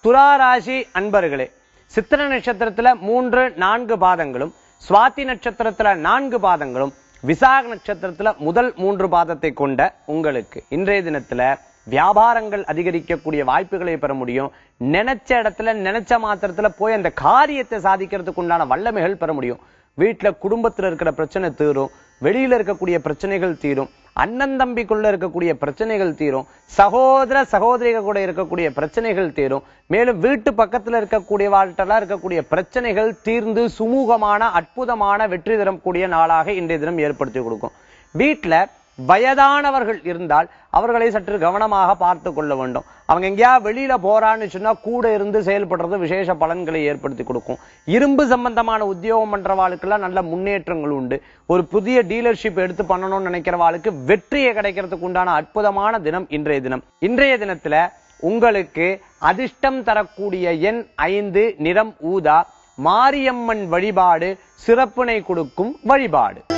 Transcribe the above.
துலா ராசி அன்பர்களே சித்திர நட்சத்திரத்துல மூன்று நான்கு பாதங்களும் சுவாதி நட்சத்திரத்துல நான்கு பாதங்களும் விசாக நட்சத்திரத்துல முதல் மூன்று பாதத்தை கொண்ட உங்களுக்கு இன்றைய தினத்துல வியாபாரங்கள் அதிகரிக்கக்கூடிய வாய்ப்புகளை பெற முடியும் நினைச்ச இடத்துல நினைச்ச மாத்திரத்துல போய் அந்த காரியத்தை சாதிக்கிறதுக்கு உண்டான வல்லமைகள் பெற முடியும் வீட்டுல குடும்பத்துல இருக்கிற பிரச்சனை தீரும் வெளியில இருக்கக்கூடிய பிரச்சனைகள் தீரும் அண்ணன் தம்பிக்குள்ள இருக்கக்கூடிய பிரச்சனைகள் தீரும் சகோதர சகோதரிகள் கூட இருக்கக்கூடிய பிரச்சனைகள் தீரும் மேலும் வீட்டு பக்கத்துல இருக்கக்கூடிய வாழ்ட்டெல்லாம் இருக்கக்கூடிய பிரச்சனைகள் தீர்ந்து சுமூகமான அற்புதமான வெற்றி தரக்கூடிய நாளாக இன்றைய தினம் ஏற்படுத்தி கொடுக்கும் வீட்டுல வயதானவர்கள் இருந்தால் அவர்களை சற்று கவனமாக பார்த்து கொள்ள வேண்டும் அவங்க எங்கேயா வெளியில போறான்னு சொன்னா கூட இருந்து செயல்படுறது விசேஷ பலன்களை ஏற்படுத்தி கொடுக்கும் இரும்பு சம்பந்தமான உத்தியோகம் பண்றவாளுக்கெல்லாம் நல்ல முன்னேற்றங்கள் உண்டு ஒரு புதிய டீலர்ஷிப் எடுத்து பண்ணணும்னு நினைக்கிறவாளுக்கு வெற்றியை கிடைக்கிறதுக்கு உண்டான அற்புதமான தினம் இன்றைய தினம் இன்றைய தினத்துல உங்களுக்கு அதிர்ஷ்டம் தரக்கூடிய எண் ஐந்து நிறம் ஊதா மாரியம்மன் வழிபாடு சிறப்பினை கொடுக்கும் வழிபாடு